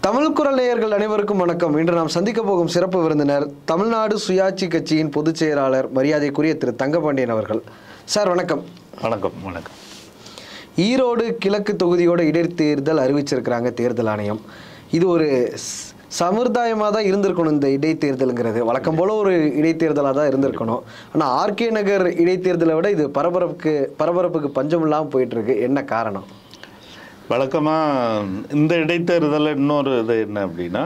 தமிழ் குரல் நேயர்கள் அனைவருக்கும் வணக்கம் இன்று நாம் சந்திக்க போகும் சிறப்பு விருந்தினர் தமிழ்நாடு சுயாட்சி கட்சியின் பொதுச் செயலாளர் மரியாதைக்குரிய திரு தங்கபாண்டியன் அவர்கள் சார் வணக்கம் வணக்கம் வணக்கம் ஈரோடு கிழக்கு தொகுதியோட இடைத்தேர்தல் அறிவிச்சிருக்கிறாங்க தேர்தல் ஆணையம் இது ஒரு ஸ்- சமுதாயமாக தான் இருந்திருக்கணும் இந்த இடைத்தேர்தலுங்கிறது வழக்கம் போல ஒரு இடைத்தேர்தலாக தான் இருந்திருக்கணும் ஆனால் ஆர்கே நகர் இடைத்தேர்தலை விட இது பரபரப்புக்கு பரபரப்புக்கு பஞ்சம் இல்லாமல் போயிட்டு இருக்கு என்ன காரணம் வழக்கமாக இந்த இடைத்தேர்தலில் இன்னொரு இது என்ன அப்படின்னா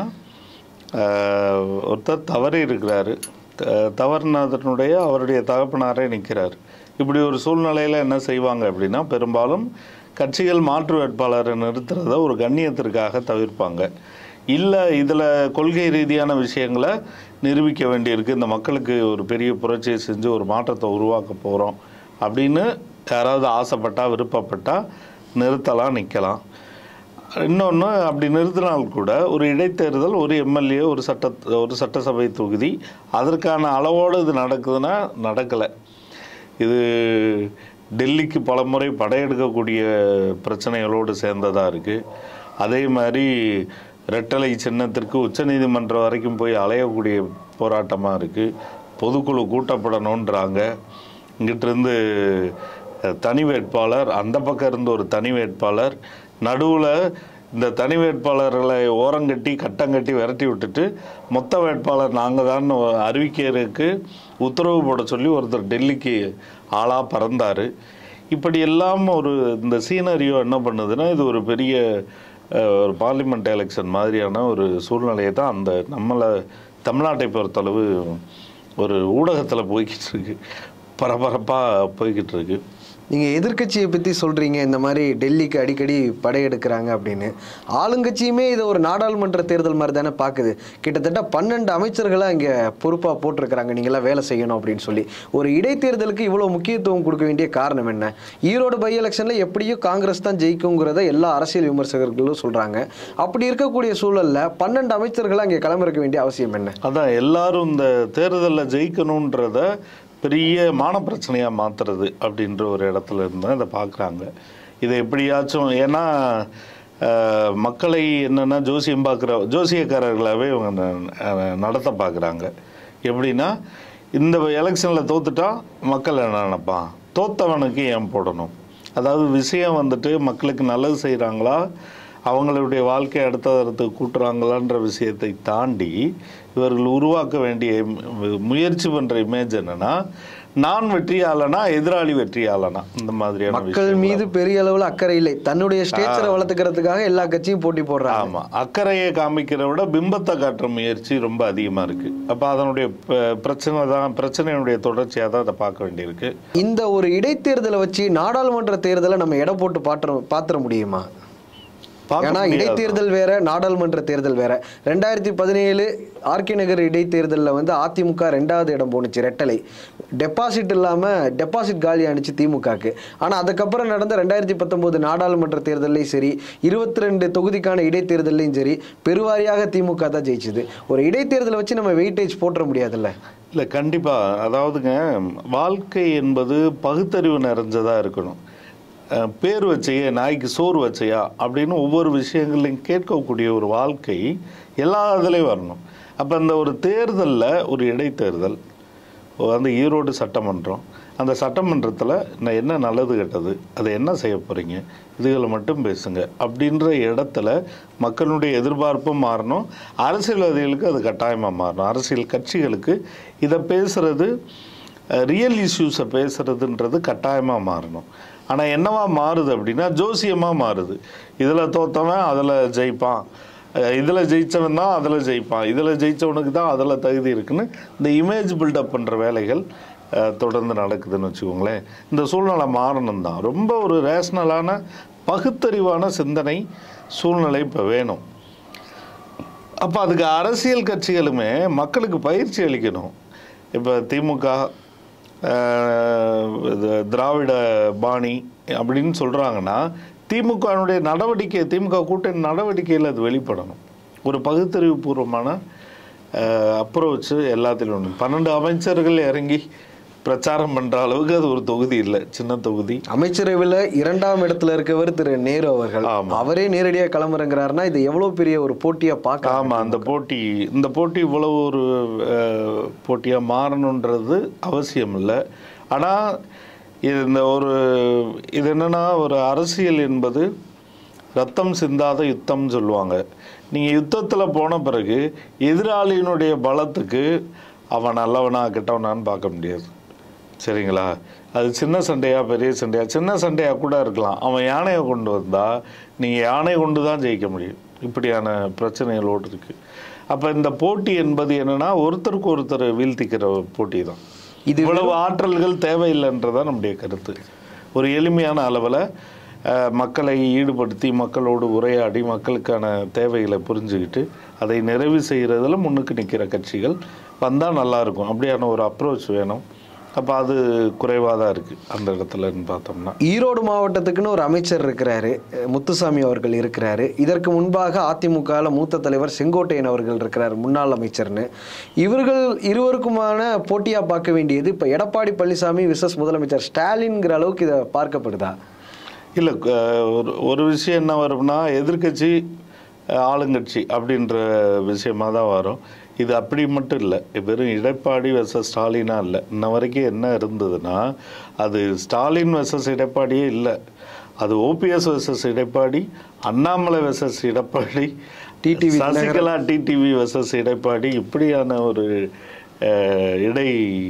ஆஹ், ஒருத்தர் தவறி இருக்கிறாரு த- தவறுனதனுடைய அவருடைய தகப்பனாரே நிற்கிறார் இப்படி ஒரு சூழ்நிலையில் என்ன செய்வாங்க அப்படின்னா பெரும்பாலும் கட்சிகள் மாற்று வேட்பாளரை நிறுத்துறத ஒரு கண்ணியத்திற்காக தவிர்ப்பாங்க இல்லை இதில் கொள்கை ரீதியான விஷயங்களை நிரூபிக்க வேண்டியிருக்கு இந்த மக்களுக்கு ஒரு பெரிய புரட்சியை செஞ்சு ஒரு மாற்றத்தை உருவாக்க போகிறோம் அப்படின்னு யாராவது ஆசைப்பட்டா விருப்பப்பட்டா நிறுத்தலாம் நிற்கலாம் இன்னொன்று அப்படி நிறுத்தினால் கூட ஒரு இடைத்தேர்தல் ஒரு எம்எல்ஏ ஒரு சட்ட ஒரு சட்டசபை தொகுதி அதற்கான அளவோடு இது நடக்குதுன்னா நடக்கலை இது டெல்லிக்கு பல முறை படையெடுக்கக்கூடிய பிரச்சனைகளோடு சேர்ந்ததாக இருக்குது அதே மாதிரி ரெட்டலை சின்னத்திற்கு உச்சநீதிமன்றம் வரைக்கும் போய் அலையக்கூடிய போராட்டமாக இருக்குது பொதுக்குழு கூட்டப்படணுன்றாங்க இங்கிட்டிருந்து அஹ், தனி வேட்பாளர் அந்த பக்கம் இருந்து ஒரு தனி வேட்பாளர் நடுவில் இந்த தனி வேட்பாளர்களை ஓரங்கட்டி கட்டங்கட்டி விரட்டி விட்டுட்டு மொத்த வேட்பாளர் நாங்கள் தான் அறிவிக்கிறதுக்கு உத்தரவு போட சொல்லி ஒருத்தர் டெல்லிக்கு ஆளாக பறந்தார் இப்படி எல்லாம் ஒரு இந்த சீனரியோ என்ன பண்ணுதுன்னா இது ஒரு பெரிய அஹ், ஒரு பார்லிமெண்ட் எலெக்ஷன் மாதிரியான ஒரு சூழ்நிலையை தான் அந்த நம்மளை தமிழ்நாட்டை பொறுத்தளவு ஒரு ஊடகத்தில் போய்கிட்டு இருக்கு பரபரப்பாக போய்கிட்டு இருக்கு நீங்கள் எதிர்க்கட்சியை பற்றி சொல்கிறீங்க இந்த மாதிரி டெல்லிக்கு அடிக்கடி படையெடுக்கிறாங்க அப்படின்னு ஆளுங்கட்சியுமே இதை ஒரு நாடாளுமன்ற தேர்தல் மாதிரி தானே பார்க்குது கிட்டத்தட்ட பன்னெண்டு அமைச்சர்களை அங்கே பொறுப்பாக போட்டிருக்கிறாங்க நீங்களாம் வேலை செய்யணும் அப்படின்னு சொல்லி ஒரு இடைத்தேர்தலுக்கு இவ்வளோ முக்கியத்துவம் கொடுக்க வேண்டிய காரணம் என்ன ஈரோடு பை எலெக்ஷனில் எப்படியும் காங்கிரஸ் தான் ஜெயிக்குங்கிறத எல்லா அரசியல் விமர்சகர்களும் சொல்கிறாங்க அப்படி இருக்கக்கூடிய சூழலில் பன்னெண்டு அமைச்சர்களை அங்கே களமிறக்க வேண்டிய அவசியம் என்ன அதான் எல்லாரும் இந்த தேர்தலில் ஜெயிக்கணுன்றத பெரிய மான பிரச்சனையாக மாற்றுறது அப்படின்ற ஒரு இடத்துல இருந்து தான் இதை பார்க்குறாங்க இதை எப்படியாச்சும் ஏன்னா அஹ், மக்களை என்னென்னா ஜோசியம் பார்க்குற ஜோசியக்காரர்களாகவே இவங்க ந- அஹ், நடத்த பார்க்குறாங்க எப்படின்னா இந்த எலெக்ஷனில் தோத்துட்டா மக்கள் என்ன நினைப்பான் தோத்தவனுக்கு ஏன் போடணும் அதாவது விஷயம் வந்துட்டு மக்களுக்கு நல்லது செய்கிறாங்களா அவங்களுடைய வாழ்க்கை அடுத்த தரத்துக்கு கூட்டுறாங்களான்ற விஷயத்தை தாண்டி இவர்கள் உருவாக்க வேண்டிய மு- முயற்சி பண்ற இமேஜ் என்னன்னா நான் வெற்றியாளனா எதிராளி வெற்றியாளனா இந்த மாதிரியான மக்கள் விஷயம் மீது பெரிய அளவில் அக்கறை இல்லை தன்னுடைய ஸ்டேச்சரை வளர்த்துக்கிறதுக்காக எல்லா கட்சியும் போட்டி போடுறாங்க ஆமா அக்கறையை காமிக்கிறத விட பிம்பத்தை காட்டுற முயற்சி ரொம்ப அதிகமா இருக்கு அப்ப அதனுடைய ப- பிரச்சனை தான் பிரச்சனையினுடைய தொடர்ச்சியா தான் அதை பார்க்க வேண்டியிருக்கு இந்த ஒரு இடைத்தேர்தலை வச்சு நாடாளுமன்ற தேர்தலை நம்ம எடை போட்டு பாற்ற பாத்திர முடியுமா பார்க்க ஏன்னா முடியாது. இடைத்தேர்தல் வேற நாடாளுமன்ற தேர்தல் வேற ரெண்டாயிரத்தி பதினேழு ஆர்கே நகர் இடைத்தேர்தலில் வந்து அதிமுக ரெண்டாவது இடம் போணுச்சு ரெட்டலை டெபாசிட் இல்லாம டெபாசிட் காலி ஆனிச்சு திமுகக்கு ஆனா அதுக்கப்புறம் நடந்த ரெண்டாயிரத்தி பத்தொன்பது நாடாளுமன்ற தேர்தலையும் சரி இருபத்தி ரெண்டு தொகுதிக்கான இடைத்தேர்தலையும் சரி பெருவாரியாக திமுக தான் ஜெயிச்சுது ஒரு இடைத்தேர்தலை வச்சு நம்ம வெயிட்டேஜ் போட்டுற முடியாதுல்ல இல்லை கண்டிப்பாக அதாவதுங்க வாழ்க்கை என்பது பகுத்தறிவு நிறைஞ்சதா இருக்கணும் அஹ், பேர் வச்சையே நாய்க்கு சோறு வச்சையா அப்படின்னு ஒவ்வொரு விஷயங்களையும் கேட்கக்கூடிய ஒரு வாழ்க்கை எல்லா இதுலேயும் வரணும் அப்போ அந்த ஒரு தேர்தலில் ஒரு இடைத்தேர்தல் வந்து ஈரோடு சட்டமன்றம் அந்த சட்டமன்றத்தில் நான் என்ன நல்லது கெட்டது அதை என்ன செய்ய போகிறீங்க இதுகளை மட்டும் பேசுங்க அப்படின்ற இடத்துல மக்களுடைய எதிர்பார்ப்பும் மாறணும் அரசியல்வாதிகளுக்கு அது கட்டாயமாக மாறணும் அரசியல் கட்சிகளுக்கு இதை பேசுறது ரியல் இஷ்யூஸை பேசுறதுன்றது கட்டாயமாக மாறணும் ஆனால் என்னவா மாறுது அப்படின்னா ஜோசியமாக மாறுது இதில் தோத்தவன் அதில் ஜெயிப்பான் இதில் ஜெயிச்சவன் தான் அதில் ஜெயிப்பான் இதில் ஜெயிச்சவனுக்கு தான் அதில் தகுதி இருக்குன்னு இந்த இமேஜ் பில்டப் பண்ணுற வேலைகள் அஹ், தொடர்ந்து நடக்குதுன்னு வச்சுக்கோங்களேன் இந்த சூழ்நிலை மாறணும் தான் ரொம்ப ஒரு ரேஷ்னலான பகுத்தறிவான சிந்தனை சூழ்நிலை இப்போ வேணும் அப்போ அதுக்கு அரசியல் கட்சிகளுமே மக்களுக்கு பயிற்சி அளிக்கணும் இப்போ திமுக ஆஹ், இது திராவிட பாணி அப்படின்னு சொல்கிறாங்கன்னா திமுகனுடைய நடவடிக்கை திமுக கூட்டணி நடவடிக்கையில் அது வெளிப்படணும் ஒரு பகுத்தறிவு பூர்வமான அப்ரோச் எல்லாத்திலும் உண்டு பன்னெண்டு அமைச்சர்கள் இறங்கி பிரச்சாரம் பண்ற அளவுக்கு அது ஒரு தொகுதி இல்லை சின்ன தொகுதி அமைச்சரவையில் இரண்டாம் இடத்துல இருக்கவர் திரு நேரு அவர்கள் ஆமா. அவரே நேரடியாக களமிறங்குறாருன்னா இது எவ்வளவு பெரிய ஒரு போட்டியா பார்க்க ஆமா அந்த போட்டி இந்த போட்டி இவ்வளவு ஒரு அஹ், போட்டியா மாறணுன்றது அவசியம் இல்லை ஆனா இது இந்த ஒரு இது என்னன்னா ஒரு அரசியல் என்பது ரத்தம் சிந்தாத யுத்தம்னு சொல்லுவாங்க நீங்க யுத்தத்துல போன பிறகு எதிராளியினுடைய பலத்துக்கு அவன் நல்லவனா கெட்டவனான்னு பார்க்க முடியாது சரிங்களா அது சின்ன சண்டையா பெரிய சண்டையா சின்ன சண்டையா கூட இருக்கலாம் அவன் யானையை கொண்டு வந்தா நீங்க யானை கொண்டு தான் ஜெயிக்க முடியும் இப்படியான பிரச்சனைகளோடு இருக்கு அப்ப இந்த போட்டி என்பது என்னன்னா ஒருத்தருக்கு ஒருத்தர் வீழ்த்திக்கிற போட்டி தான் இது இவ்வளவு ஆற்றல்கள் தேவையில்லைன்றதான் நம்முடைய கருத்து ஒரு எளிமையான அளவில் மக்களை ஈடுபடுத்தி மக்களோடு உரையாடி மக்களுக்கான தேவைகளை புரிஞ்சுக்கிட்டு அதை நிறைவு செய்கிறதுல முன்னுக்கு நிற்கிற கட்சிகள் வந்தால் நல்லா இருக்கும் அப்படியான ஒரு அப்ரோச் வேணும் அப்போ அது குறைவாக தான் இருக்குது அந்த இடத்துலன்னு பார்த்தோம்னா ஈரோடு மாவட்டத்துக்குன்னு ஒரு அமைச்சர் இருக்கிறாரு அஹ் முத்துசாமி அவர்கள் இருக்கிறாரு இதற்கு முன்பாக அதிமுகவில் மூத்த தலைவர் செங்கோட்டையன் அவர்கள் இருக்கிறார் முன்னாள் அமைச்சர்னு இவர்கள் இருவருக்குமான போட்டியா பார்க்க வேண்டியது இப்போ எடப்பாடி பழனிசாமி விசஸ் முதலமைச்சர் ஸ்டாலின்ங்கிற அளவுக்கு இதை பார்க்கப்படுதா இல்லை ஒரு ஒரு விஷயம் என்ன வரும்னா எதிர்க்கட்சி அஹ், ஆளுங்கட்சி அப்படின்ற விஷயமா தான் வரும் இது அப்படி மட்டும் இல்லை வெறும் எடப்பாடி வெர்சஸ் ஸ்டாலினா இல்லை இன்ன வரைக்கும் என்ன இருந்ததுன்னா அது ஸ்டாலின் வெர்சஸ் எடப்பாடியே இல்லை அது OPS versus Edappadi Annamalai versus Edappadi TTV Sasikala TTV versus Edappadi இப்படியான ஒரு அஹ், இடை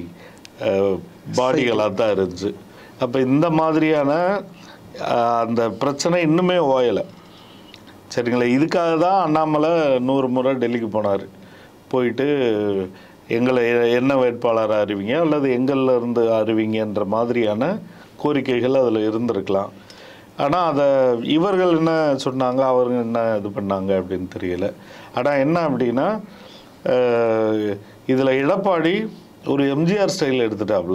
பாடிகளாக தான் இருந்துச்சு அப்போ இந்த மாதிரியான அஹ், அந்த பிரச்சனை இன்னுமே ஓயலை சரிங்களா இதுக்காக தான் அண்ணாமலை நூறு முறை டெல்லிக்கு போனார் போயிட்டு எங்களை எ- என்ன வேட்பாளரை அறிவிங்க அல்லது எங்கள்ல இருந்து அறிவிங்கன்ற மாதிரியான கோரிக்கைகள் அதில் இருந்திருக்கலாம் ஆனால் அதை இவர்கள் என்ன சொன்னாங்க அவங்க என்ன இது பண்ணாங்க அப்படின்னு தெரியல ஆனால் என்ன அப்படின்னா இதில் எடப்பாடி ஒரு எம்ஜிஆர் ஸ்டைல் எடுத்துட்டாப்புல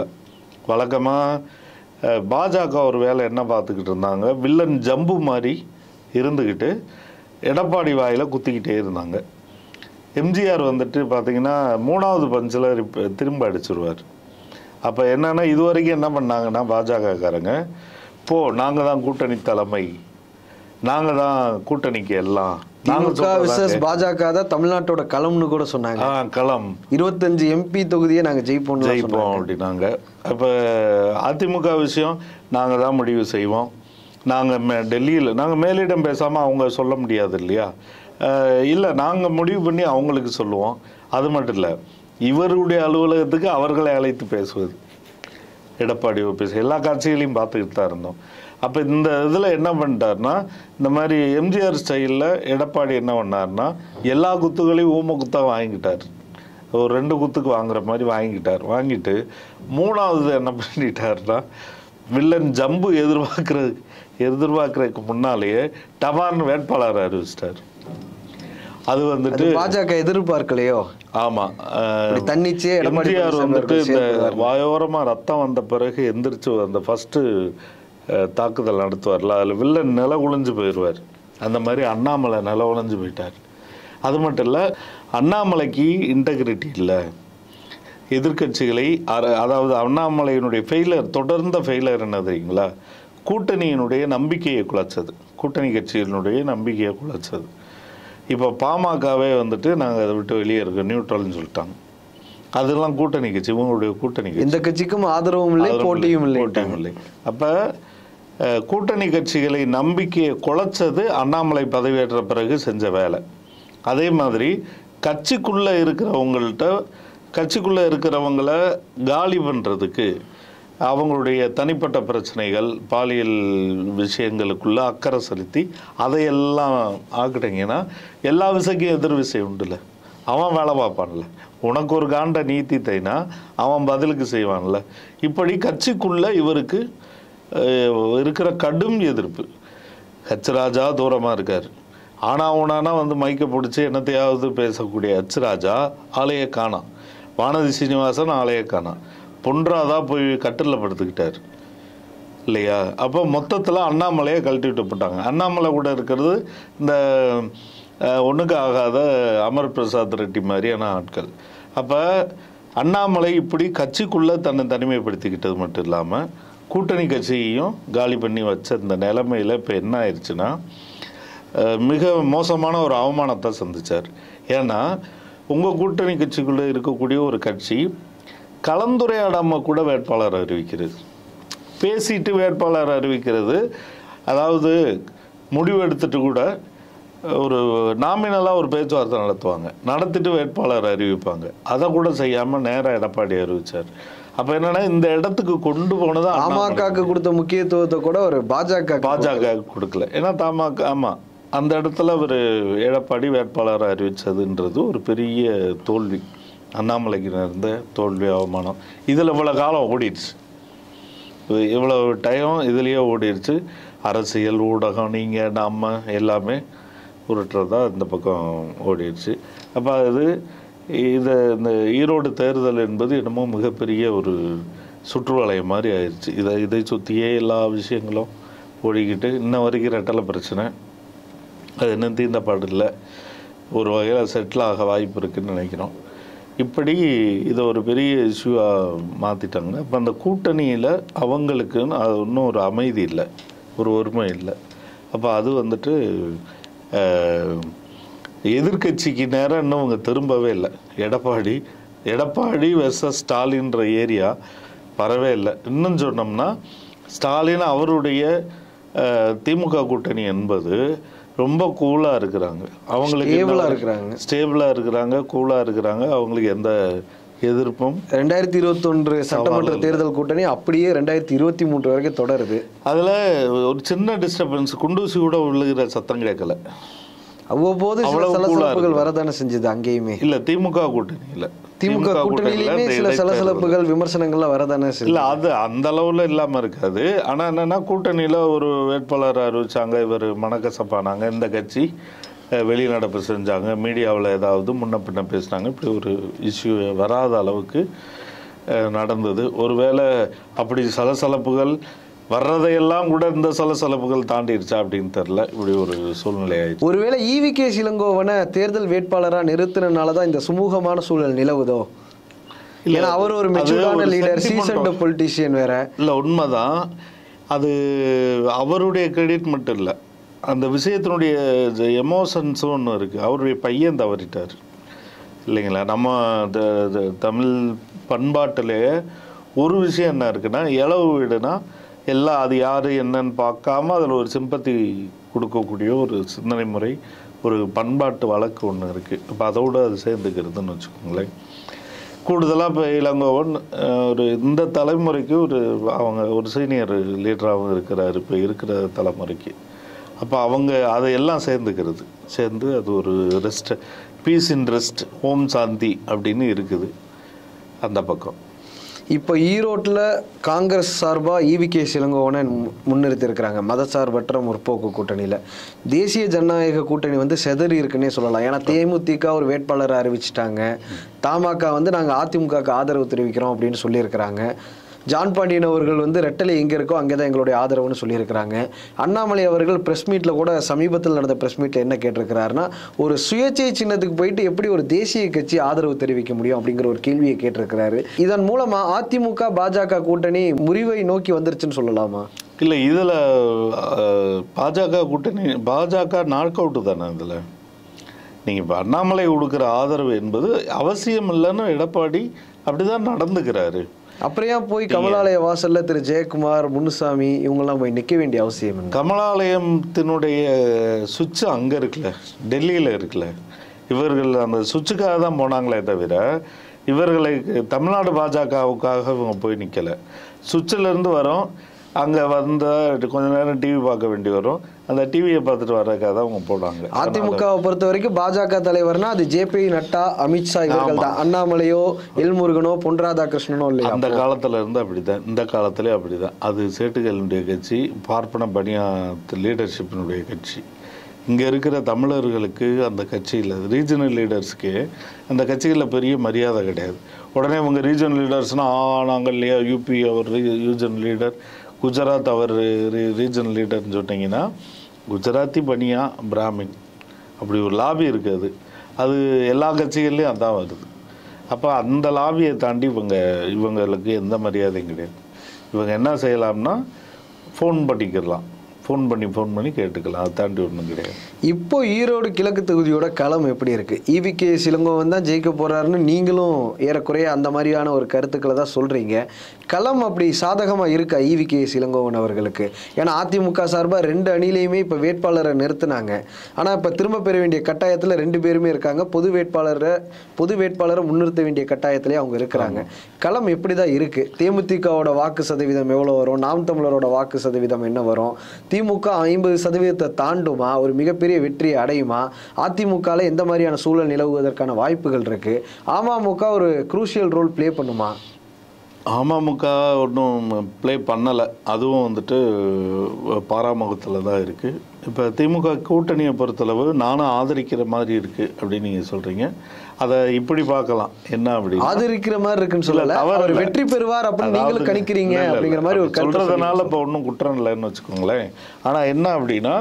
வழக்கமாக பாஜக ஒரு வேலை என்ன பார்த்துக்கிட்டு இருந்தாங்க வில்லன் ஜம்பு மாதிரி இருந்துக்கிட்டு எடப்பாடி வாயில் குத்திக்கிட்டே இருந்தாங்க எம்ஜிஆர் வந்துட்டு பார்த்தீங்கன்னா மூணாவது பஞ்சில் திரும்ப அடிச்சிருவார் அப்போ என்னன்னா இது வரைக்கும் என்ன பண்ணாங்கன்னா பாஜகக்காரங்க போ நாங்கள் தான் கூட்டணி தலைமை நாங்கள் தான் கூட்டணிக்கு எல்லாம் நாங்கள் திமுக விசஸ் பாஜக தான் தமிழ்நாட்டோட களம்னு கூட சொன்னாங்க ஆ களம் இருபத்தஞ்சு எம்பி தொகுதியை நாங்க ஜெயிப்போம்னு தான் ஜெயிப்போம் அப்படின்னாங்க அப்போ அதிமுக விஷயம் நாங்கள் தான் முடிவு செய்வோம் நாங்கள் மே டெல்லியில் நாங்கள் மேலிடம் பேசாமல் அவங்க சொல்ல முடியாது இல்லையா இல்லை நாங்கள் முடிவு பண்ணி அவங்களுக்கு சொல்லுவோம் அது மட்டும் இல்லை இவருடைய அலுவலகத்துக்கு அவர்களை அழைத்து பேசுவது எடப்பாடி ஓபிஎஸ் எல்லா காட்சிகளையும் பார்த்துக்கிட்டு தான் இருந்தோம் அப்போ இந்த இதில் என்ன பண்ணிட்டாருன்னா இந்த மாதிரி எம்ஜிஆர் ஸ்டைலில் எடப்பாடி என்ன பண்ணாருன்னா எல்லா குத்துகளையும் ஊம குத்தாக வாங்கிட்டார் ஒரு ரெண்டு குத்துக்கு வாங்குற மாதிரி வாங்கிட்டார் வாங்கிட்டு மூணாவது என்ன பண்ணிட்டாருன்னா வில்லன் ஜம்பு எதிர்பார்க்கறது எதிர்பார்க்கறதுக்கு முன்னாலேயே டபார்னு வேட்பாளர் அறிவிச்சிட்டார் அது வந்துட்டு அது பாஜக எதிர்பார்க்கலையோ ஆமா அஹ், இப்படி தன்னிச்சையா எடப்பாடி எம்ஜிஆர் பழனிசாமி வந்துட்டு அவர்கள் இந்த செயல்படுவார். வாயோரமா ரத்தம் வந்த பிறகு எந்திரிச்சு அந்த ஃபர்ஸ்ட் தாக்குதல் நடத்துவார்ல அதுல வில்லன் நில குலைஞ்சு போயிடுவார் அந்த மாதிரி அண்ணாமலை நில குலைஞ்சு போயிட்டார் அது மட்டும் இல்ல அண்ணாமலைக்கு இன்டெகிரிட்டி இல்லை எதிர்க்கட்சிகளை அர- அதாவது அண்ணாமலையினுடைய ஃபெயிலர் தொடர்ந்த ஃபெயிலர் என்ன தெரியுங்களா கூட்டணியினுடைய நம்பிக்கையை குலைச்சது கூட்டணி கட்சியினுடைய நம்பிக்கையை குலைச்சது இப்போ பாமகவே வந்துட்டு நாங்கள் அதை விட்டு வெளியே இருக்கோம் நியூட்ரல்னு சொல்லிட்டாங்க அதெல்லாம் கூட்டணி கட்சி இவங்களுடைய கூட்டணி கட்சி எந்த கட்சிக்கும் ஆதரவும் இல்லை ஆதரவு போட்டியும் இல்லை போட்டியும் இல்லை அப்போ கூட்டணி கட்சிகளை நம்பிக்கையை குலைச்சது அண்ணாமலை பதவியேற்ற பிறகு செஞ்ச வேலை அதே மாதிரி கட்சிக்குள்ளே இருக்கிறவங்கள்ட்ட கட்சிக்குள்ளே இருக்கிறவங்கள காலி பண்ணுறதுக்கு அவங்களுடைய தனிப்பட்ட பிரச்சனைகள் பாலியல் விஷயங்களுக்குள்ள அக்கறை செலுத்தி அதையெல்லாம் ஆக்கிட்டீங்கன்னா எல்லா விசைக்கும் எதிர் விசை உண்டுல அவன் வேலை பார்ப்பான்ல உனக்கு ஒரு காண்ட நீத்தி தைனா அவன் பதிலுக்கு செய்வான்ல இப்படி கட்சிக்குள்ள இவருக்கு அஹ், இருக்கிற கடும் எதிர்ப்பு ஹச் ராஜா தூரமா இருக்காரு ஆனா உனானா வந்து மைக்க பிடிச்சி என்னத்தையாவது பேசக்கூடிய ஹச் ராஜா ஆளையே காணாம் வானதி சீனிவாசன் ஆளையே காணாம் பொன்ராதா போய் கட்டில் படுத்துக்கிட்டாரு இல்லையா அப்போ மொத்தத்தில் அண்ணாமலையை கழட்டி விட்டு போட்டாங்க அண்ணாமலை கூட இருக்கிறது இந்த அஹ், ஒண்ணுக்கு ஆகாத அமர் பிரசாத் ரெட்டி மாதிரியான ஆட்கள் அப்போ அண்ணாமலை இப்படி கட்சிக்குள்ளே தன்னை தனிமைப்படுத்திக்கிட்டது மட்டும் இல்லாமல் கூட்டணி கட்சியையும் காலி பண்ணி வச்ச இந்த நிலைமையில் இப்போ என்ன ஆயிடுச்சுன்னா அஹ், மிக மோசமான ஒரு அவமானத்தை சந்திச்சார் ஏன்னா உங்கள் கூட்டணி கட்சிக்குள்ளே இருக்கக்கூடிய ஒரு கட்சி கலந்துரையாடாமல் கூட வேட்பாளர் அறிவிக்கிறது பேசிட்டு வேட்பாளர் அறிவிக்கிறது அதாவது முடிவு எடுத்துட்டு கூட ஒரு நாமினலாக ஒரு பேச்சுவார்த்தை நடத்துவாங்க நடத்திட்டு வேட்பாளர் அறிவிப்பாங்க அதை கூட செய்யாமல் நேராக எடப்பாடி அறிவிச்சார் அப்போ என்னன்னா இந்த இடத்துக்கு கொண்டு போனது அண்ணாமலை. பாமகக்கு கொடுத்த முக்கியத்துவத்தை கூட ஒரு பாஜக பாஜக கொடுக்கல ஏன்னா தமாக ஆமாம் அந்த இடத்துல அவர் எடப்பாடி வேட்பாளரை அறிவிச்சதுன்றது ஒரு பெரிய தோல்வி அண்ணாமலைக்கு இருந்த தோல்வி அவமானம் இதில் இவ்வளோ காலம் ஓடிடுச்சு இவ்வளோ டைம் இதுலேயே ஓடிடுச்சு அரசியல் ஊடகம் நீங்கள் நம்ம எல்லாமே உருட்டுறதா இந்த பக்கம் ஓடிடுச்சு அப்போ அது இதை இந்த ஈரோடு தேர்தல் என்பது என்னமோ மிகப்பெரிய ஒரு சுற்றுவளையம் மாதிரி ஆயிடுச்சு இதை இதை சுற்றியே எல்லா விஷயங்களும் ஓடிக்கிட்டு இன்ன வரைக்கும் ரெட்டலை பிரச்சனை அது இன்னும் தீர்ந்த பாடு இல்லை ஒரு வகையில் செட்டில் ஆக வாய்ப்பு இருக்குன்னு நினைக்கிறோம் இப்படி இதை ஒரு பெரிய இஷ்யூவாக மாற்றிட்டாங்க அப்போ அந்த கூட்டணியில் அவங்களுக்குன்னு அது இன்னும் ஒரு அமைதி இல்லை ஒரு ஒருமை இல்லை அப்போ அது வந்துட்டு அஹ், எதிர்க்கட்சிக்கு நேரம் இன்னும் அவங்க திரும்பவே இல்லை எடப்பாடி எடப்பாடி வெர்சஸ் ஸ்டாலின்ற ஏரியா வரவே இல்லை இன்னும் சொன்னோம்னா ஸ்டாலின் அவருடைய அஹ், திமுக கூட்டணி என்பது ரொம்ப கூலாக இருக்கிறாங்க அவங்களுக்கு Stable ஆ என்ன- இருக்கிறாங்க. ஸ்டேபிளாக இருக்கிறாங்க கூலாக இருக்கிறாங்க அவங்களுக்கு எந்த எதிர்ப்பும் ரெண்டாயிரத்தி இருபத்தொன்று சட்டமன்ற தேர்தல் கூட்டணி அப்படியே ரெண்டாயிரத்தி இருபத்தி மூன்று வரைக்கும் தொடருது அதில் ஒரு சின்ன டிஸ்டர்பன்ஸ் குண்டூசி கூட விழுகிற சத்தம் கேட்கல அவ்வப்போது சில அவ்வளவு cool ஆ சலசலப்புகள் இருக்கு. வரதானே செஞ்சது அங்கேயுமே இல்லை திமுக கூட்டணியில் திமுக கூட்டணியிலுமே சில சலசலப்புகள் விமர்சனங்கள்லாம் வரதானே இல்லை செஞ்சது அது அந்த அளவில் இல்லாமல் இருக்காது ஆனால் என்னென்னா கூட்டணியில் ஒரு வேட்பாளர் அறிவிச்சாங்க இவர் மணக்கசப்பானாங்க இந்த கட்சி அஹ், வெளிநடப்பு செஞ்சாங்க மீடியாவில் ஏதாவது முன்ன பின்ன பேசினாங்க இப்படி ஒரு இஷ்யூ வராத அளவுக்கு அஹ், நடந்தது ஒருவேளை அப்படி சலசலப்புகள் வர்றதையெல்லாம் கூட இந்த சலசலப்புகள் தாண்டிடுச்சா அப்படின்னு தெரில இப்படி ஒரு சூழ்நிலை ஆயிடுச்சு ஒருவேளை ஈவி கே சிலங்கோவனை தேர்தல் வேட்பாளரா நிறுத்தினால தான் இந்த சுமூகமான சூழல் நிலவுதோ இல்ல, ஏன்னா அவர் ஒரு அது மெச்சூர்டான ஒரு லீடர் sentiment சீசன்ட் பொலிட்டீஷியன் வேற இல்லை உண்மைதான் அது அவருடைய கிரெடிட் மட்டும் இல்லை அந்த விஷயத்தினுடைய எமோஷன்ஸும் ஒன்று இருக்குது அவருடைய பையன் தவறிட்டார் இல்லைங்களா நம்ம த- த- தமிழ் பண்பாட்டிலே ஒரு விஷயம் என்ன இருக்குன்னா இளவு வீடுனா எல்லாம் அது யார் என்னன்னு பார்க்காம அதில் ஒரு சிம்பத்தி கொடுக்கக்கூடிய ஒரு சிந்தனை முறை ஒரு பண்பாட்டு வழக்கு ஒன்று இருக்குது இப்போ அதோடு அது சேர்ந்துக்கிறதுன்னு வச்சுக்கோங்களேன் கூடுதலாக இப்போ இளங்கோவன் அஹ், ஒரு இந்த தலைமுறைக்கு ஒரு அவங்க ஒரு சீனியர் லீடராகவும் இருக்கிறார் இப்போ இருக்கிற தலைமுறைக்கு அப்போ அவங்க அதையெல்லாம் சேர்ந்துக்கிறது சேர்ந்து அது ஒரு rest peace in rest Om Shanti அப்படின்னு இருக்குது அந்த பக்கம் இப்போ ஈரோட்டில் காங்கிரஸ் சார்பாக ஈவி கே சிலங்கோவனை மு- முன்னிறுத்தி இருக்கிறாங்க மதசார்பற்ற முற்போக்கு கூட்டணியில் தேசிய ஜனநாயக கூட்டணி வந்து செதறி இருக்குன்னே சொல்லலாம் ஏன்னா தேமுதிக ஒரு வேட்பாளரை அறிவிச்சிட்டாங்க தமாக வந்து நாங்கள் அதிமுகவுக்கு ஆதரவு தெரிவிக்கிறோம் அப்படின்னு சொல்லியிருக்கிறாங்க ஜான் பாண்டியன் அவர்கள் வந்து ரெட்டலை எங்கே இருக்கோ அங்கே தான் எங்களுடைய ஆதரவுன்னு சொல்லியிருக்கிறாங்க அண்ணாமலை அவர்கள் ப்ரெஸ் மீட்டில் கூட சமீபத்தில் நடந்த ப்ரெஸ் மீட்டில் என்ன கேட்டிருக்கிறாருன்னா ஒரு சுயேட்சை சின்னத்துக்கு போயிட்டு எப்படி ஒரு தேசிய கட்சி ஆதரவு தெரிவிக்க முடியும் அப்படிங்கிற ஒரு கேள்வியை கேட்டிருக்கிறாரு இதன் மூலமா அதிமுக பாஜக கூட்டணி முறிவை நோக்கி வந்துருச்சுன்னு சொல்லலாமா இல்லை இதில் பாஜக கூட்டணி பாஜக நாக் அவுட்டு தானே இதில் நீங்கள் இப்போ அண்ணாமலை கொடுக்குற ஆதரவு என்பது அவசியம் இல்லைன்னு எடப்பாடி அப்படிதான் நடந்துக்கிறாரு அப்புறம் ஏன் போய் கமலாலய வாசல்ல திரு ஜெயக்குமார் முனுசாமி இவங்கெல்லாம் போய் நிற்க வேண்டிய அவசியம் என்ன கமலாலயத்தினுடைய சுவிட்ச் அங்கே இருக்குல்ல டெல்லியில் இருக்குல்ல இவர்கள் அந்த சுவிட்சுக்காக தான் போனாங்களே தவிர இவர்களை தமிழ்நாடு பாஜகவுக்காக இவங்க போய் நிற்கலை சுவிட்சிலேருந்து வரோம் அங்கே வந்தால் கொஞ்ச நேரம் டிவி பார்க்க வேண்டி வரும் அந்த டிவியை பார்த்துட்டு வர்றதுக்காக தான் அவங்க போனாங்க அதிமுகவை பொறுத்த வரைக்கும் பாஜக தலைவர்னா அது ஜேபி நட்டா அமித்ஷா இவர்கள் தான் அண்ணாமலையோ எல்முருகனோ பொன் ராதாகிருஷ்ணனோ இல்லையா அந்த காலத்துல இருந்து அப்படிதான் இந்த காலத்திலே அப்படிதான் அது சேட்டுகளினுடைய கட்சி பார்ப்பன பனியா லீடர்ஷிப்பினுடைய கட்சி இங்க இருக்கிற தமிழர்களுக்கு அந்த கட்சியில் ரீஜனல் லீடர்ஸ்க்கு அந்த கட்சிகளில் பெரிய மரியாதை கிடையாது உடனே உங்க ரீஜனல் லீடர்ஸ்னால் ஆ நாங்கள் இல்லையா யூபி அவர் ரீஜனல் லீடர் குஜராத் அவர் ரீஜனல் லீடர்னு சொன்னீங்கன்னா குஜராத்தி பனியா பிராமின் அப்படி ஒரு லாபி இருக்குது அது அது எல்லா கட்சிகள்லையும் அதான் வருது அப்போ அந்த லாபியை தாண்டி இவங்க இவங்களுக்கு எந்த மரியாதையும் கிடையாது இவங்க என்ன செய்யலாம்னா ஃபோன் பண்ணிக்கலாம் ஃபோன் பண்ணி ஃபோன் பண்ணி கேட்டுக்கலாம் அதை தாண்டி ஒன்றும் கிடையாது இப்போ ஈரோடு கிழக்கு தொகுதியோட களம் எப்படி இருக்கு இவிகே சிலங்கோவன் தான் ஜெயிக்க போறாருன்னு நீங்களும் ஏறக்குறைய அந்த மாதிரியான ஒரு கருத்துக்களை தான் சொல்றீங்க களம் அப்படி சாதகமா இருக்கா இவிகே சிலங்கோவன் அவர்களுக்கு ஏன்னா அதிமுக சார்பா ரெண்டு அணிலையுமே இப்ப வேட்பாளரை நிறுத்துனாங்க ஆனா இப்ப திரும்ப பெற வேண்டிய கட்டாயத்துல ரெண்டு பேருமே இருக்காங்க பொது வேட்பாளரை பொது வேட்பாளரை முன்னிறுத்த வேண்டிய கட்டாயத்திலே அவங்க இருக்கிறாங்க களம் எப்படிதான் இருக்கு தேமுதிகவோட வாக்கு சதவீதம் எவ்வளவு வரும் நாம் தமிழரோட வாக்கு சதவீதம் என்ன வரும் திமுக ஐம்பது சதவீதத்தை தாண்டுமா ஒரு மிகப்பெரிய வெற்றியை அடையுமா அதிமுகவில் எந்த மாதிரியான சூழல் நிலவுவதற்கான வாய்ப்புகள் இருக்கு அமமுக ஒரு குரூஷியல் ரோல் ப்ளே பண்ணுமா அமமுக ஒன்றும் ப்ளே பண்ணலை அதுவும் வந்துட்டு பாராமுகத்தில் தான் இருக்குது இப்போ திமுக கூட்டணியை பொறுத்தளவு நானும் ஆதரிக்கிற மாதிரி இருக்குது அப்படின்னு நீங்கள் சொல்கிறீங்க அதை இப்படி பார்க்கலாம் என்ன அப்படி ஆதரிக்கிற மாதிரி இருக்குன்னு சொல்லல இல்ல, தவறு அவர் இல்ல. வெற்றி பெறுவார் அப்படின்னு நீங்களும் அதாவது- கணிக்கிறீங்க இல்ல, இல்ல, அப்படிங்கிற மாதிரி ஒரு அப்படி கருத்து சொல்றதுனால இப்போ ஒன்றும் குற்றம் இல்லைன்னு வச்சுக்கோங்களேன் ஆனால் என்ன அப்படின்னா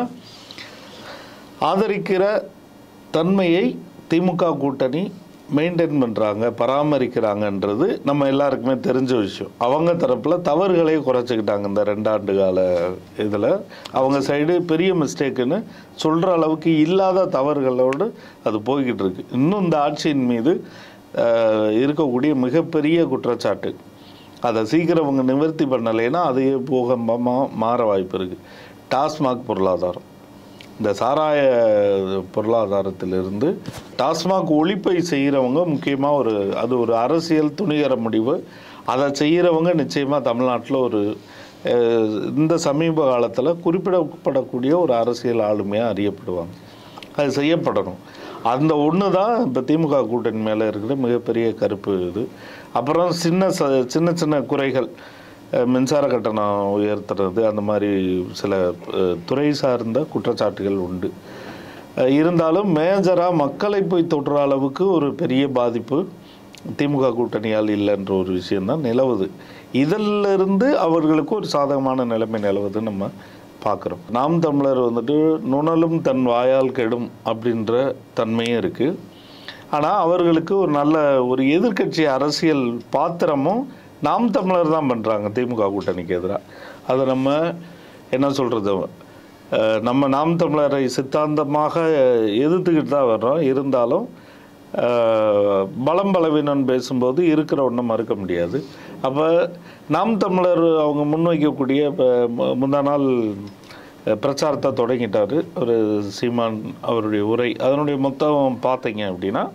ஆதரிக்கிற தன்மையை திமுக கூட்டணி மெயின்டைன் பண்ணுறாங்க பராமரிக்கிறாங்கன்றது நம்ம எல்லாருக்குமே தெரிஞ்ச விஷயம் அவங்க தரப்பில் தவறுகளை குறைச்சிக்கிட்டாங்க இந்த ரெண்டாண்டு கால இதில் அவங்க சைடு பெரிய மிஸ்டேக்குன்னு சொல்கிற அளவுக்கு இல்லாத தவறுகளோடு அது போய்கிட்டு இருக்கு இன்னும் இந்த ஆட்சியின் மீது அஹ், இருக்கக்கூடிய மிகப்பெரிய குற்றச்சாட்டு அதை சீக்கிரம் அவங்க நிவர்த்தி பண்ணலைன்னா அது பூகம்பமாக மாற வாய்ப்பு இருக்குது டாஸ்மாக் பொருளாதாரம் இந்த சாராய பொருளாதாரத்திலிருந்து டாஸ்மாக் ஒழிப்பை செய்கிறவங்க முக்கியமாக ஒரு அது ஒரு அரசியல் துணிகர முடிவு அதை செய்கிறவங்க நிச்சயமாக தமிழ்நாட்டில் ஒரு அஹ், இந்த சமீப காலத்தில் குறிப்பிடப்படக்கூடிய ஒரு அரசியல் ஆளுமையாக அறியப்படுவாங்க அது செய்யப்படணும் அந்த ஒன்று தான் இப்போ திமுக கூட்டணி மேலே இருக்கிற மிகப்பெரிய கருப்பு இது அப்புறம் சின்ன ச சின்ன சின்ன குறைகள் அஹ், மின்சார கட்டணம் உயர்த்துறது அந்த மாதிரி சில அஹ், துறை சார்ந்த குற்றச்சாட்டுகள் உண்டு அஹ், இருந்தாலும் மேஜராக மக்களை போய் தொடுற அளவுக்கு ஒரு பெரிய பாதிப்பு திமுக கூட்டணியால் இல்லைன்ற ஒரு விஷயம்தான் நிலவுது இதிலிருந்து அவர்களுக்கு ஒரு சாதகமான நிலைமை நிலவுதுன்னு நம்ம பார்க்குறோம் நாம் தமிழர் வந்துட்டு நுணலும் தன் வாயால் கெடும் அப்படின்ற தன்மையும் இருக்குது ஆனால் அவர்களுக்கு ஒரு நல்ல ஒரு எதிர்க்கட்சி அரசியல் பாத்திரமும் நாம் தமிழர் தான் பண்ணுறாங்க திமுக கூட்டணிக்கு எதிராக அதை நம்ம என்ன சொல்கிறது நம்ம நாம் தமிழரை சித்தாந்தமாக எதிர்த்துக்கிட்டு தான் வர்றோம் இருந்தாலும் அஹ், பலம் பலவீனம் பேசும்போது இருக்கிற ஒன்றும் மறுக்க முடியாது அப்போ நாம் தமிழர் அவங்க முன்வைக்கக்கூடிய இப்போ முந்தா நாள் அஹ், பிரச்சாரத்தை தொடங்கிட்டாரு ஒரு சீமான் அவருடைய உரை அதனுடைய மொத்தம் பார்த்தீங்க அப்படின்னா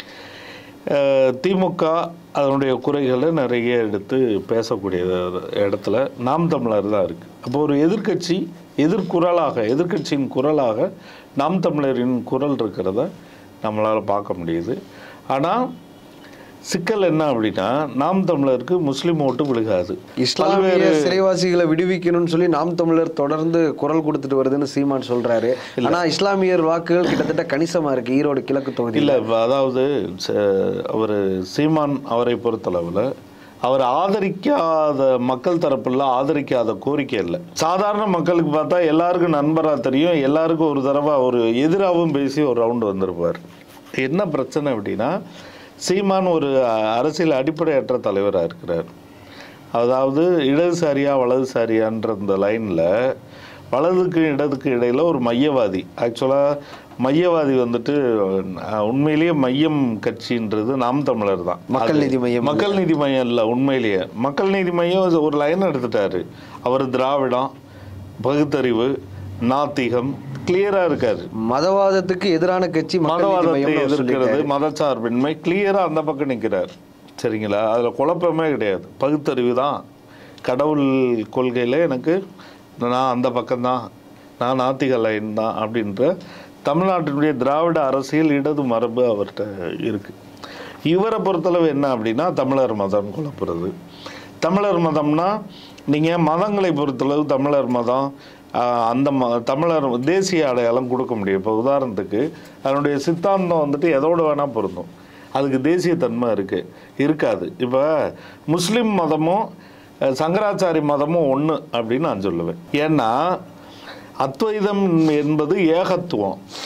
அஹ், திமுக அதனுடைய குறைகளை நிறைய எடுத்து பேசக்கூடிய இடத்துல நாம் தமிழர் தான் இருக்குது அப்போ ஒரு எதிர்க்கட்சி எதிர்குரலாக எதிர்க்கட்சியின் குரலாக நாம் தமிழரின் குரல் இருக்கிறத நம்மளால் பார்க்க முடியுது ஆனால் சிக்கல் என்ன அப்படின்னா நாம் தமிழருக்கு முஸ்லீம் ஓட்டு விழுகாது இஸ்லாமிய சிறைவாசிகளை விடுவிக்கணும்னு சொல்லி நாம் தமிழர் தொடர்ந்து குரல் கொடுத்துட்டு வருதுன்னு சீமான் சொல்றாரு ஆனா இஸ்லாமியர் வாக்குகள் கிட்டத்தட்ட கணிசமா இருக்கு ஈரோடு கிழக்கு தொகுதியில் இல்லை அதாவது அவர் சீமான் அவரை பொறுத்தளவில் அவர் ஆதரிக்காத மக்கள் தரப்புல ஆதரிக்காத கோரிக்கை இல்லை சாதாரண மக்களுக்கு பார்த்தா எல்லாருக்கும் நண்பராக தெரியும் எல்லாருக்கும் ஒரு தடவை ஒரு எதிராகவும் பேசி ஒரு ரவுண்டு வந்திருப்பார் என்ன பிரச்சனை அப்படின்னா சீமான் ஒரு அரசியல் அடிப்படையற்ற தலைவராக இருக்கிறார் அதாவது இடதுசாரியா வலதுசாரியான்ற இந்த லைனில் வலதுக்கு இடதுக்கு இடையில ஒரு மையவாதி ஆக்சுவலாக மையவாதி வந்துட்டு அஹ், உண்மையிலேயே மையம் கட்சின்றது நாம் தமிழர் தான் மக்கள் அது- நீதி மையம் மக்கள் நீதி மையம் இல்லை உண்மையிலேயே மக்கள் நீதி மையம் ஒரு லைன் எடுத்துட்டாரு அவர் திராவிடம் பகுத்தறிவு நாத்திகம் கிளியரா இருக்காரு மதவாதத்துக்கு எதிரான கட்சி மக்கள் நீதி மதவாதத்தை மையம்னு அவர் எதிர்க்கிறது சொல்லிட்டாரு. மதச்சார்பின்மை கிளியரா அந்த பக்கம் நிற்கிறார் சரிங்களா அதுல குழப்பமே கிடையாது பகுத்தறிவு தான் கடவுள் கொள்கையில எனக்கு நான் அந்த பக்கம்தான் நான் நாத்திக லைன் தான் அப்படின்ற தமிழ்நாட்டினுடைய திராவிட அரசியல் இடது மரபு அவர்கிட்ட இருக்கு இவரை பொறுத்தளவு என்ன அப்படின்னா தமிழர் மதம் குழப்புறது தமிழர் மதம்னா நீங்கள் மதங்களை பொறுத்தளவு தமிழர் மதம் ஆஹ், அந்த ம தமிழர் தேசிய அடையாளம் கொடுக்க முடியும் இப்போ உதாரணத்துக்கு அதனுடைய சித்தாந்தம் வந்துட்டு எதோடு வேணால் பொருந்தும் அதுக்கு தேசிய தன்மை இருக்கு இருக்காது இப்போ முஸ்லீம் மதமும் அஹ், சங்கராச்சாரி மதமும் ஒன்று அப்படின்னு நான் சொல்லுவேன் ஏன்னா அத்வைதம் என்பது ஏகத்துவம்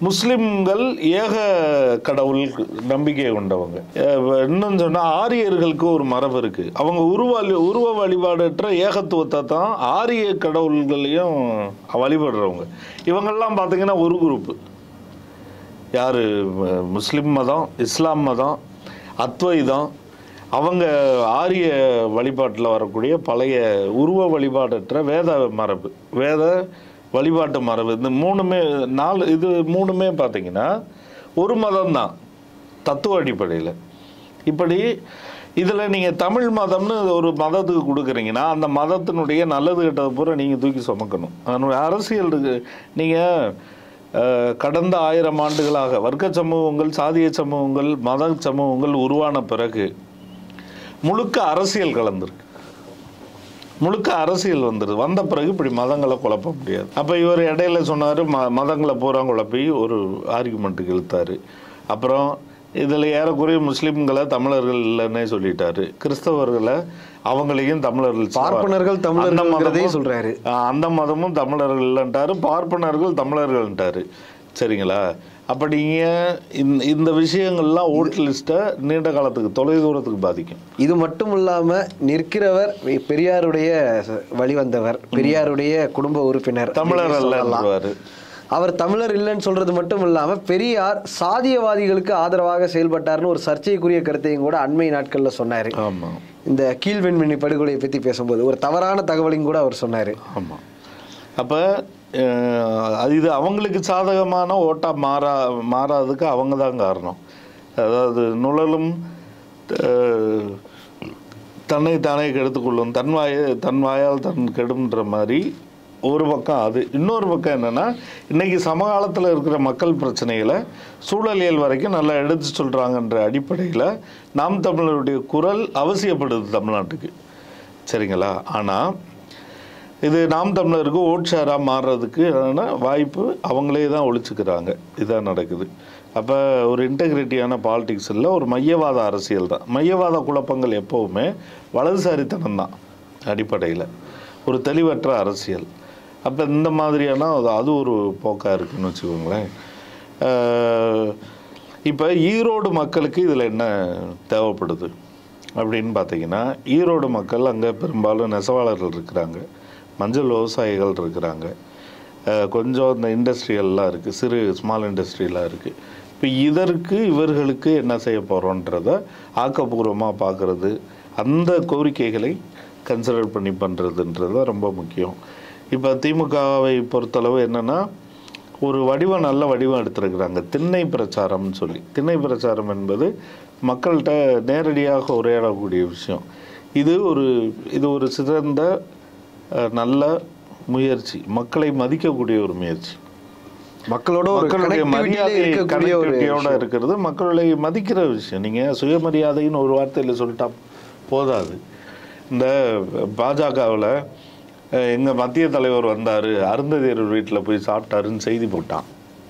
முஸ்லிம்கள் ஏக கடவுள் நம்பிக்கை கொண்டவங்க அஹ் இன்னும் சொன்னா ஆரியர்களுக்கு ஒரு மரபு இருக்கு அவங்க உருவ உருவ வழிபாடற்ற ஏகத்துவத்தை தான் ஆரிய கடவுள்களையும் வழிபடுறவங்க இவங்கெல்லாம் பார்த்தீங்கன்னா ஒரு குரூப்பு யார் முஸ்லிம் மதம் இஸ்லாம் மதம் அத்வைதம் அவங்க ஆரிய வழிபாட்டில் வரக்கூடிய பழைய உருவ வழிபாடற்ற வேத மரபு வேத வழிபாட்டு மரபு இந்த மூணுமே நாலு இது மூணுமே பார்த்தீங்கன்னா ஒரு மதம் தான் தத்துவ அடிப்படையில் இப்படி இதில் நீங்கள் தமிழ் மதம்னு ஒரு மதத்துக்கு கொடுக்குறீங்கன்னா அந்த மதத்தினுடைய நல்லது கெட்டது பூரா நீங்கள் தூக்கி சுமக்கணும் அதனுடைய அரசியல் இருக்கு நீங்கள் அஹ், கடந்த ஆயிரம் ஆண்டுகளாக வர்க்க சமூகங்கள் சாதிய சமூகங்கள் மத சமூகங்கள் உருவான பிறகு முழுக்க அரசியல் கலந்துருக்கு முழுக்க அரசியல் வந்துடுது வந்த பிறகு இப்படி மதங்களை குழப்ப முடியாது அப்போ இவர் இடையில சொன்னார் ம மதங்களை பூரா குழப்பி ஒரு ஆர்குமெண்ட்டுக்கு இழுத்தாரு அப்புறம் இதில் ஏறக்குறைய முஸ்லீம்களை தமிழர்கள் இல்லைன்னே சொல்லிட்டாரு கிறிஸ்தவர்களை அவங்களையும் தமிழர்கள் பார்ப்பனர்கள் அந்த தமிழர்கள்ங்கிறதையும் மதமும் சொல்றாரு ஆஹ் அந்த மதமும் தமிழர்கள் இல்லைன்ட்டாரு பார்ப்பனர்கள் தமிழர்கள்ட்டாரு சரிங்களா அப்ப நீங்க இந்த இந்த விஷயங்கள்லாம் ஓட் லிஸ்ட்டை நீண்ட காலத்துக்கு தொலை தூரத்துக்கு பாதிக்கும் இது மட்டும் இல்லாம நிற்கிறவர் பெரியாருடைய வழிவந்தவர் பெரியாருடைய குடும்ப உறுப்பினர் தமிழர் சொல்லலாம். அல்லன்றுவாரு அவர் தமிழர் இல்லைன்னு சொல்றது மட்டும் இல்லாம பெரியார் சாதியவாதிகளுக்கு ஆதரவாக செயல்பட்டார்னு ஒரு சர்ச்சைக்குரிய கருத்தையும் கூட அண்மை நாட்கள்ல சொன்னாரு ஆமா இந்த கீழ்வெண்மணி படுகொலையை பத்தி பேசும்போது ஒரு தவறான தகவலையும் கூட அவர் சொன்னாரு ஆமா அப்ப அஹ், அது இது அவங்களுக்கு சாதகமான ஓட்டா மாறா மாறாததுக்கு அவங்க தான் காரணம் அதாவது நுழலும் அஹ், தன்னை தானே கெடுத்துக்கொள்ளும் தன் வாயை தன் வாயால் தன் கெடும்ன்ற மாதிரி ஒரு பக்கம் அது இன்னொரு பக்கம் என்னன்னா இன்னைக்கு சமகாலத்தில் இருக்கிற மக்கள் பிரச்சனைகளை சூழலியல் வரைக்கும் நல்லா எடுத்து சொல்றாங்கன்ற அடிப்படையில் நாம் தமிழருடைய குரல் அவசியப்படுது தமிழ்நாட்டுக்கு சரிங்களா ஆனால் இது நாம் தமிழருக்கு ஓட் ஷேராக மாறுறதுக்கு ஆன வாய்ப்பு அவங்களே தான் ஒழிச்சுக்கிறாங்க இதான் நடக்குது அப்போ ஒரு இன்டெகிரிட்டியான பாலிடிக்ஸ் இல்லை ஒரு மையவாத அரசியல் தான் மையவாத குழப்பங்கள் எப்போவுமே வலதுசாரித்தனம் தான் அடிப்படையில் ஒரு தெளிவற்ற அரசியல் அப்போ இந்த மாதிரியான அது- அது ஒரு போக்காக இருக்குன்னு வச்சுக்கோங்களேன் இப்போ ஈரோடு மக்களுக்கு இதில் என்ன தேவைப்படுது அப்படின்னு பார்த்தீங்கன்னா ஈரோடு மக்கள் அங்கே பெரும்பாலும் நெசவாளர்கள் இருக்கிறாங்க மஞ்சள் விவசாயிகள் இருக்கிறாங்க அஹ் கொஞ்சம் இந்த இண்டஸ்ட்ரியல்லாம் இருக்குது சிறு ஸ்மால் இண்டஸ்ட்ரியெலாம் இருக்குது இப்போ இதற்கு இவர்களுக்கு என்ன செய்ய போகிறோன்றத ஆக்கப்பூர்வமாக பார்க்குறது அந்த கோரிக்கைகளை கன்சிடர் பண்ணி பண்ணுறதுன்றது தான் ரொம்ப முக்கியம் இப்போ திமுகவை பொறுத்தளவு என்னென்னா ஒரு வடிவம் நல்ல வடிவம் எடுத்திருக்கிறாங்க திண்ணை பிரச்சாரம்னு சொல்லி திண்ணை பிரச்சாரம் என்பது மக்கள்கிட்ட நேரடியாக உரையாடக்கூடிய விஷயம் இது ஒரு இது ஒரு சிறந்த அஹ், நல்ல முயற்சி மக்களை மதிக்கக்கூடிய ஒரு முயற்சி மக்களோட ஒரு மக்களுடைய connectivity-ல மரியாதை இருக்கக்கூடிய ஒரு கனெக்டிவிட்டியோட விஷயம். இருக்கிறது மக்களை மதிக்கிற விஷயம் நீங்க சுயமரியாதைன்னு ஒரு வார்த்தையில சொல்லிட்டா போதாது இந்த பாஜகவில் எங்க மத்திய தலைவர் வந்தாரு அருந்ததியர் வீட்டில் போய் சாப்பிட்டாருன்னு செய்தி போட்டான்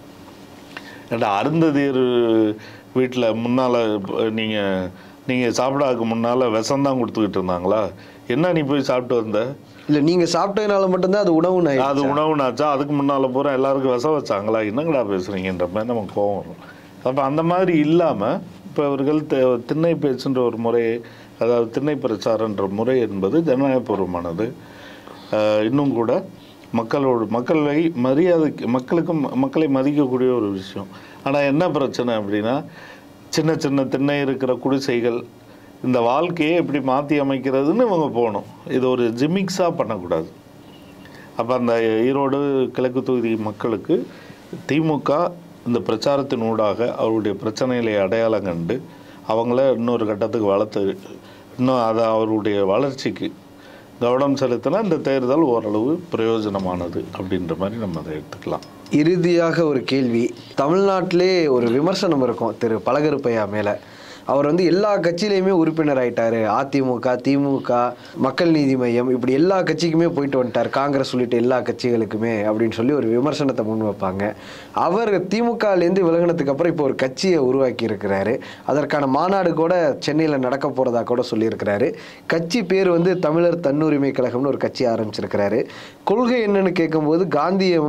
ஏண்டா அருந்ததியர் வீட்டில் முன்னால் நீங்கள் நீங்கள் சாப்பிடாதுக்கு முன்னால் விஷம்தான் கொடுத்துக்கிட்டு இருந்தாங்களா என்ன நீ போய் சாப்பிட்டு வந்த இல்ல நீங்க சாப்பிட்டதுனால மட்டும்தான் அது உணவு அது உணவுனாச்சா அதுக்கு முன்னால பூரா எல்லாருக்கும் விஷம் வச்சாங்களா என்னங்கடா பேசுறீங்கன்ற மாதிரி நமக்கு கோவம் வரும் அப்போ அந்த மாதிரி இல்லாமல் இப்போ இவர்கள் தி- திண்ணை பேச்சுன்ற ஒரு முறை அதாவது திண்ணை பிரச்சாரன்ற முறை என்பது ஜனநாயகபூர்வமானது ஆஹ் இன்னும் கூட மக்களோடு மக்களை மரியாதைக்கு மக்களுக்கு ம- மக்களை மதிக்கக்கூடிய ஒரு விஷயம் ஆனால் என்ன பிரச்சனை அப்படின்னா சின்ன சின்ன திண்ணை இருக்கிற குடிசைகள் இந்த வாழ்க்கையை எப்படி மாற்றி அமைக்கிறதுன்னு இவங்க போகணும் இது ஒரு ஜிமிக்ஸாக பண்ணக்கூடாது அப்போ அந்த ஈரோடு கிழக்கு தொகுதி மக்களுக்கு திமுக இந்த பிரச்சாரத்தின் ஊடாக அவருடைய பிரச்சனைகளை அடையாளம் கண்டு அவங்கள இன்னொரு கட்டத்துக்கு வளர்த்து இன்னும் அதை அவருடைய வளர்ச்சிக்கு கவனம் செலுத்தினா இந்த தேர்தல் ஓரளவு பிரயோஜனமானது அப்படின்ற மாதிரி நம்ம அதை எடுத்துக்கலாம் இறுதியாக ஒரு கேள்வி தமிழ்நாட்டிலே ஒரு விமர்சனம் இருக்கும் திரு பழகருப்பையா மேல அவர் வந்து எல்லா கட்சியிலையுமே உறுப்பினர் ஆயிட்டாரு அதிமுக திமுக மக்கள் நீதி மையம் இப்படி எல்லா கட்சிக்குமே போயிட்டு வந்துட்டார் காங்கிரஸ் உள்ளிட்ட எல்லா கட்சிகளுக்குமே அப்படின்னு சொல்லி ஒரு விமர்சனத்தை முன் வைப்பாங்க அவர் திமுகலேருந்து விலகினதுக்கு அப்புறம் இப்போ ஒரு கட்சியை உருவாக்கி இருக்கிறாரு அதற்கான மாநாடு கூட சென்னையில் நடக்க போறதா கூட சொல்லியிருக்கிறாரு கட்சி பேர் வந்து தமிழர் தன்னுரிமை கழகம்னு ஒரு கட்சி ஆரம்பிச்சிருக்கிறாரு கொள்கை என்னன்னு கேட்கும்போது காந்தியமும்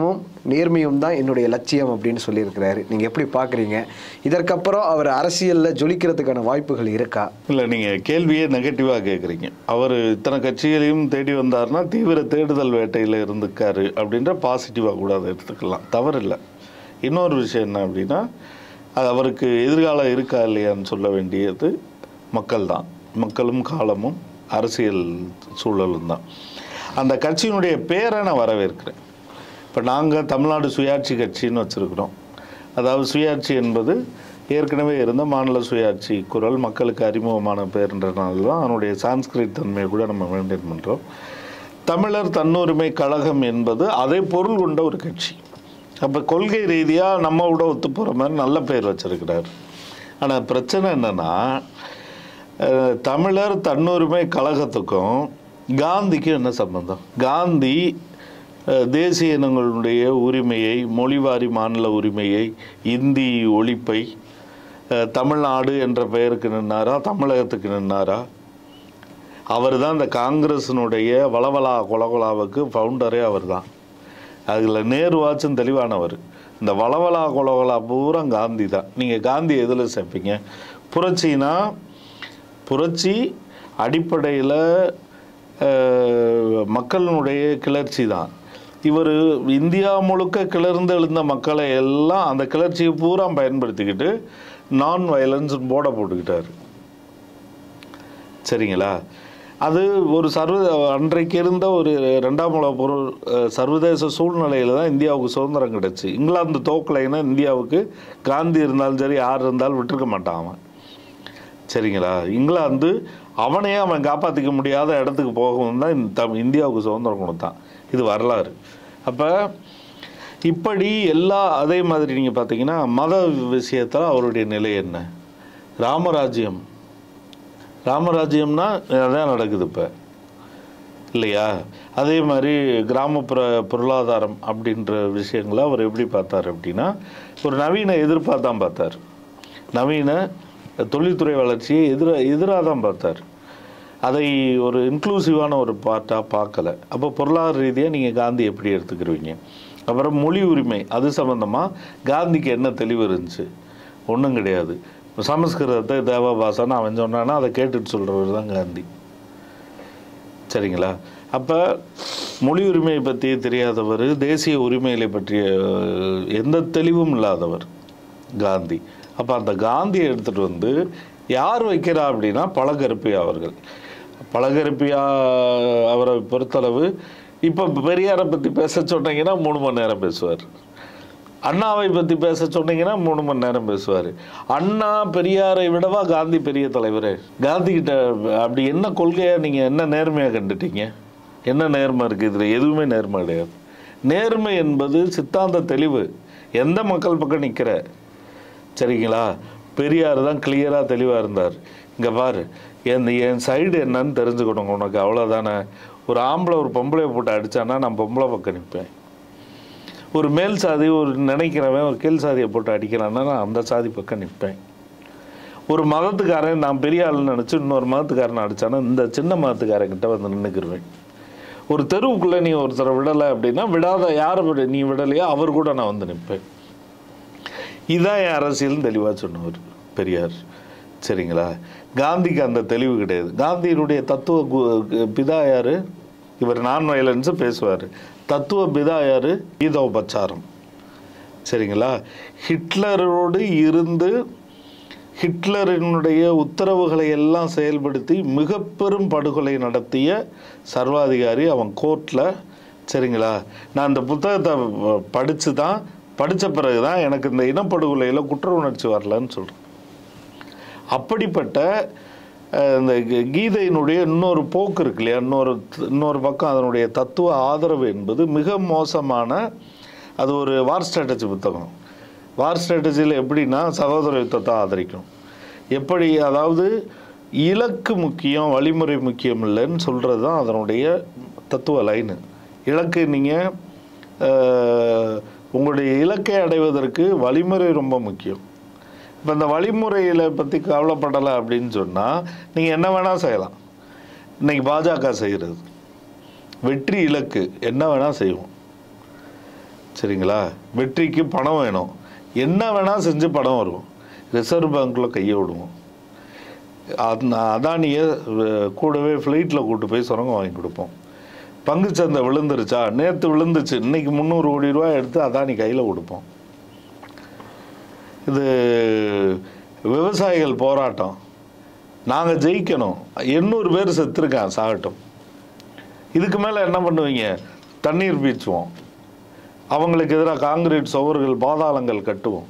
நேர்மையும் தான் என்னுடைய லட்சியம் அப்படின்னு சொல்லியிருக்கிறாரு நீங்கள் எப்படி பார்க்குறீங்க இதற்கப்புறம் அவர் அரசியலில் ஜொலிக்கிறதுக்கான வாய்ப்புகள் இருக்கா இல்லை நீங்கள் கேள்வியே நெகட்டிவாக கேட்குறீங்க அவர் இத்தனை கட்சிகளையும் தேடி வந்தார்னா தீவிர தேடுதல் வேட்டையில் இருந்துக்காரு அப்படின்ற பாசிட்டிவாக கூட அதை எடுத்துக்கலாம் தவறில்லை இன்னொரு விஷயம் என்ன அப்படின்னா அது அவருக்கு எதிர்காலம் இருக்கா இல்லையான்னு சொல்ல வேண்டியது மக்கள் தான் மக்களும் காலமும் அரசியல் சூழலும் தான் அந்த கட்சியினுடைய பேரை நான் வரவேற்கிறேன் இப்போ நாங்கள் தமிழ்நாடு சுயாட்சி கட்சின்னு வச்சுருக்கிறோம் அதாவது சுயாட்சி என்பது ஏற்கனவே இருந்த மாநில சுயாட்சி குரல் மக்களுக்கு அறிமுகமான பேருன்றனால தான் அதனுடைய சான்ஸ்கிரிட் தன்மையை கூட நம்ம மெயின்டைன் பண்ணுறோம் தமிழர் தன்னுரிமை கழகம் என்பது அதை பொருள் கொண்ட ஒரு கட்சி அப்போ கொள்கை ரீதியாக நம்ம விட ஒத்து போகிற மாதிரி நல்ல பேர் வச்சிருக்கிறார் ஆனால் பிரச்சனை என்னென்னா அஹ், தமிழர் தன்னுரிமை கழகத்துக்கும் காந்திக்கும் என்ன சம்பந்தம் காந்தி அஹ், தேசிய இனங்களுடைய உரிமையை மொழிவாரி மாநில உரிமையை இந்தி ஒழிப்பை அஹ், தமிழ்நாடு என்ற பெயருக்கு நின்னாரா தமிழகத்துக்கு நின்னாரா அவர் தான் இந்த காங்கிரஸினுடைய வளவலா கொலகொலாவுக்கு ஃபவுண்டரே அவர் தான் அதில் நேருவாச்சும் தெளிவானவர் இந்த வளவலா கொலகொலா பூரா காந்தி தான் நீங்கள் காந்தி எதில் சேர்ப்பீங்க புரட்சினா புரட்சி அடிப்படையில் மக்களினுடைய கிளர்ச்சி தான் இவர் இந்தியா முழுக்க கிளர்ந்து எழுந்த மக்களை எல்லாம் அந்த கிளர்ச்சியை பூரா பயன்படுத்திக்கிட்டு நான் வயலன்ஸ் போர்டை போட்டுக்கிட்டாரு சரிங்களா அது ஒரு சர்வ அன்றைக்கு இருந்த ஒரு ரெண்டாம் உலக பொருள் அஹ், சர்வதேச சூழ்நிலையில் தான் இந்தியாவுக்கு சுதந்திரம் கிடைச்சு இங்கிலாந்து தோக்கலைன்னா இந்தியாவுக்கு காந்தி இருந்தாலும் சரி யார் இருந்தாலும் விட்டுருக்க மாட்டான் அவன் சரிங்களா இங்கிலாந்து அவனையே அவன் காப்பாற்றிக்க முடியாத இடத்துக்கு போகவும் தான் இந்த தம்- இந்தியாவுக்கு சுதந்திரம் கொடுத்தான் இது வரலாறு அப்போ இப்படி எல்லா அதே மாதிரி நீங்கள் பார்த்தீங்கன்னா மத விஷயத்தில் அவருடைய நிலை என்ன ராமராஜ்யம் ராமராஜ்யம்னா அதான் நடக்குது இப்போ இல்லையா அதே மாதிரி கிராமப்புற பொருளாதாரம் அப்படின்ற விஷயங்களை அவர் எப்படி பார்த்தார் அப்படின்னா ஒரு நவீன எதிர்ப்பாக தான் பார்த்தார் நவீன தொழில்துறை வளர்ச்சியை எதிர எதிராக தான் பார்த்தார் அதை ஒரு இன்க்ளூசிவான ஒரு பார்ட்டாக பார்க்கல அப்போ பொருளாதார ரீதியாக நீங்கள் காந்தி எப்படி எடுத்துக்கிருவீங்க அப்புறம் மொழி உரிமை அது சம்மந்தமாக காந்திக்கு என்ன தெளிவு இருந்துச்சு ஒன்றும் கிடையாது இப்போ சமஸ்கிருதத்தை தேவபாசான்னு அவன் சொன்னான்னா அதை கேட்டுட்டு சொல்கிறவர் தான் காந்தி சரிங்களா அப்போ மொழி உரிமையை பற்றி தெரியாதவர் தேசிய உரிமைகளை பற்றிய அஹ், எந்த தெளிவும் இல்லாதவர் காந்தி அப்போ அந்த காந்தியை எடுத்துகிட்டு வந்து யார் வைக்கிறா அப்படின்னா பழகருப்பியா அவர்கள் பழகருப்பியா அவரை பொறுத்தளவு இப்போ பெரியாரை பற்றி பேச சொன்னீங்கன்னா மூணு மணி நேரம் பேசுவார் அண்ணாவை பற்றி பேச சொன்னீங்கன்னா மூணு மணி நேரம் பேசுவார் அண்ணா பெரியாரை விடவா காந்தி பெரிய தலைவர் காந்தி கிட்ட அப்படி என்ன கொள்கையா நீங்கள் என்ன நேர்மையாக கண்டுட்டீங்க என்ன நேர்மை இருக்குது இதில் எதுவுமே நேர்மை கிடையாது நேர்மை என்பது சித்தாந்த தெளிவு எந்த மக்கள் பக்கம் நிற்கிற சரிங்களா பெரியார் தான் கிளியராக தெளிவாக இருந்தார் இங்கே பாரு என் என் சைடு என்னன்னு தெரிஞ்சுக்கணும் உனக்கு அவ்வளோதானே ஒரு ஆம்பளை ஒரு பொம்பளையை போட்டு அடித்தானா நான் பொம்பளை பக்கம் நிற்பேன் ஒரு மேல் சாதி ஒரு நினைக்கிறவன் ஒரு கீழ் சாதியை போட்டு அடிக்கிறான்னா நான் அந்த சாதி பக்கம் நிற்பேன் ஒரு மதத்துக்காரன் நான் பெரிய ஆளுன்னு நினச்சி இன்னொரு மதத்துக்காரன் அடித்தானா இந்த சின்ன மதத்துக்காரங்கிட்ட வந்து நின்றுக்கிருவேன் ஒரு தெருவுக்குள்ளே நீ ஒருத்தரை விடலை அப்படின்னா விடாத யாரை விட நீ விடலையோ அவர் கூட நான் வந்து நிற்பேன் இதான் என் அரசியல்னு தெளிவாக சொன்னவர் பெரியார் சரிங்களா காந்திக்கு அந்த தெளிவு கிடையாது காந்தியினுடைய தத்துவ கு- பிதா யாரு இவர் நான் வயலன்ஸு பேசுவார் தத்துவ பிதா யாரு கீதோபச்சாரம் சரிங்களா ஹிட்லரோடு இருந்து ஹிட்லரினுடைய உத்தரவுகளை எல்லாம் செயல்படுத்தி மிக பெரும் படுகொலை நடத்திய சர்வாதிகாரி அவன் கோர்ட்டில் சரிங்களா நான் இந்த புத்தகத்தை படித்து தான் படித்த பிறகு தான் எனக்கு இந்த இனப்படுகொலையில் குற்ற உணர்ச்சி வரலன்னு சொல்கிறேன் அப்படிப்பட்ட அஹ், இந்த கீ- கீதையினுடைய இன்னொரு போக்கு இருக்கு இல்லையா இன்னொரு இன்னொரு பக்கம் அதனுடைய தத்துவ ஆதரவு என்பது மிக மோசமான அது ஒரு வார் ஸ்ட்ராட்டஜி புத்தகம் வார் ஸ்ட்ராட்டஜியில் எப்படின்னா சகோதர யுத்தத்தை ஆதரிக்கும் எப்படி அதாவது இலக்கு முக்கியம் வழிமுறை முக்கியம் இல்லைன்னு சொல்கிறது தான் அதனுடைய தத்துவ லைனு இலக்கு நீங்கள் உங்களுடைய இலக்கை அடைவதற்கு வழிமுறை ரொம்ப முக்கியம் இப்போ இந்த வழிமுறைகளை பற்றி கவலைப்படலை அப்படின்னு சொன்னால் நீங்கள் என்ன வேணால் செய்யலாம் இன்னைக்கு பாஜக செய்கிறது வெற்றி இலக்கு என்ன வேணால் செய்வோம் சரிங்களா வெற்றிக்கு பணம் வேணும் என்ன வேணால் செஞ்சு பணம் வரும் ரிசர்வ் பேங்க்கில் கையை விடுவோம் அந்த அதானியை அஹ், கூடவே ஃப்ளைட்டில் கூட்டு போய் சுரங்கம் வாங்கி கொடுப்போம் பங்குச்சந்தை விழுந்துருச்சா நேற்று விழுந்துச்சு இன்னைக்கு முந்நூறு கோடி ரூபாய் எடுத்து அதானி கையில் கொடுப்போம் இது விவசாயிகள் போராட்டம் நாங்கள் ஜெயிக்கணும் எண்ணூறு பேர் செத்துருக்கான் சாகட்டும் இதுக்கு மேலே என்ன பண்ணுவீங்க தண்ணீர் பீச்சுவோம் அவங்களுக்கு எதிராக காங்கிரீட் சுவர்கள் பாதாளங்கள் கட்டுவோம்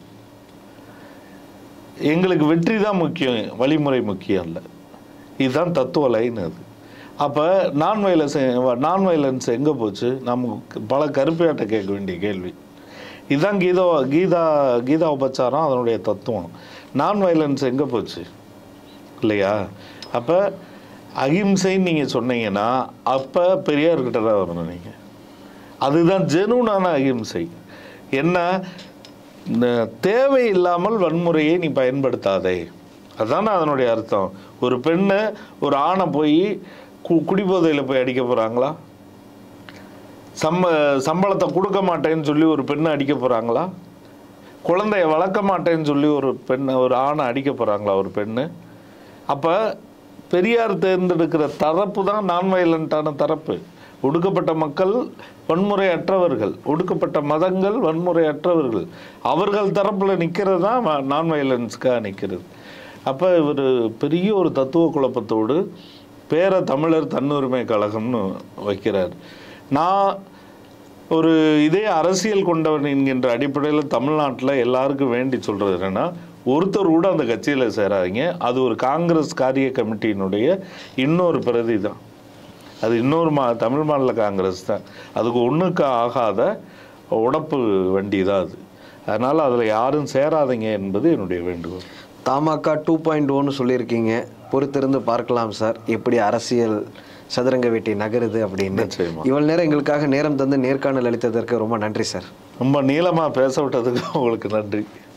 எங்களுக்கு வெற்றி தான் முக்கியம் வழிமுறை முக்கியம் இல்லை இதுதான் தத்துவ லைன் அது அப்போ நான் வயலன்ஸ் நான் வயலன்ஸ் எங்கே போச்சு நமக்கு பல கருப்பையாட்ட கேட்க வேண்டிய கேள்வி இதுதான் கீதா கீதா கீதா உபச்சாரம் அதனுடைய தத்துவம் நான் வயலன்ஸ் எங்கே போச்சு இல்லையா அப்போ அகிம்சைன்னு நீங்கள் சொன்னீங்கன்னா அப்போ பெரியார்கிட்ட தான் வரணும் நீங்கள் அதுதான் ஜெனூனான அகிம்சை என்ன இந்த தேவையில்லாமல் வன்முறையை நீ பயன்படுத்தாதே அதானே அதனுடைய அர்த்தம் ஒரு பெண்ணு ஒரு ஆணை போய் கு குடிபோதையில் போய் அடிக்க போகிறாங்களா சம்ப சம்பளத்தை கொடுக்க மாட்டேன்னு சொல்லி ஒரு பெண்ணை அடிக்க போகிறாங்களா குழந்தைய வளர்க்க மாட்டேன்னு சொல்லி ஒரு பெண்ணை ஒரு ஆணை அடிக்க போகிறாங்களா ஒரு பெண்ணு அப்போ பெரியார் தேர்ந்தெடுக்கிற தரப்பு தான் நான் வயலண்ட்டான தரப்பு ஒடுக்கப்பட்ட மக்கள் வன்முறையற்றவர்கள் ஒடுக்கப்பட்ட மதங்கள் வன்முறையற்றவர்கள் அவர்கள் தரப்பில் நிற்கிறது தான் நான் வயலன்ஸ்க்காக நிற்கிறது அப்போ இவர் பெரிய ஒரு தத்துவ குழப்பத்தோடு பேர தமிழர் தன்னுரிமை கழகம்னு வைக்கிறார் நான் ஒரு இதே அரசியல் கொண்டவன் என்கின்ற அடிப்படையில் தமிழ்நாட்டில் எல்லாருக்கும் வேண்டி சொல்கிறது என்னென்னா ஒருத்தர் கூட அந்த கட்சியில் சேராதீங்க அது ஒரு காங்கிரஸ் காரிய கமிட்டியினுடைய இன்னொரு பிரதி தான் அது இன்னொரு மா தமிழ் மாநில காங்கிரஸ் தான் அதுக்கு ஒன்றுக்கு ஆகாத உடப்பு வண்டி தான் அது அதனால் அதில் யாரும் சேராதீங்க என்பது என்னுடைய வேண்டுகோள் தமாக டூ பாயிண்ட் ஒன்னு சொல்லியிருக்கீங்க பொறுத்திருந்து பார்க்கலாம் சார் எப்படி அரசியல் சதுரங்க வேட்டி நகருது அப்படின்னு நிச்சயமா. இவ்வளவு நேரம் எங்களுக்காக நேரம் தந்து நேர்காணல் அளித்ததற்கு ரொம்ப நன்றி சார் ரொம்ப நீளமாக பேச விட்டதுக்கு உங்களுக்கு நன்றி